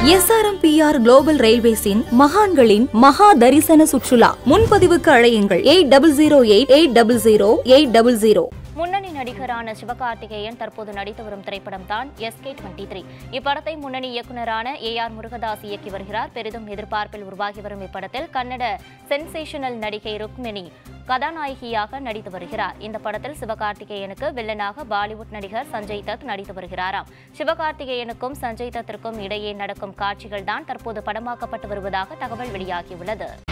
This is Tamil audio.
எஸ்ஆர்எம்பிஆர் குளோபல் ரயில்வேஸின் மகான்களின் மகா தரிசன சுற்றுலா முன்பதிவுக்கு அழையுங்கள் eight double zero eight eight double zero eight double zero முன்னணி நடிகரான சிவகார்த்திகேயன் தற்போது நடித்து வரும் திரைப்படம் தான் எஸ்கே டுவெண்ட்டி த்ரீ இப்படத்தை முன்னணி இயக்குனரான ஏ ஆர் முருகதாஸ் இயக்கி வருகிறார் பெரிதும் எதிர்பார்ப்பில் உருவாகி வரும் இப்படத்தில் கன்னட சென்சேஷனல் நடிகை ருக்மிணி கதாநாயகியாக நடித்து வருகிறார் இந்த படத்தில் சிவகார்த்திகேயனுக்கு வில்லனாக பாலிவுட் நடிகர் சஞ்சய் தத் நடித்து வருகிறாராம் சிவகார்த்திகேயனுக்கும் சஞ்சய் தத்திற்கும் இடையே நடக்கும் காட்சிகள் தான் தற்போது படமாக்கப்பட்டு வருவதாக தகவல் வெளியாகியுள்ளது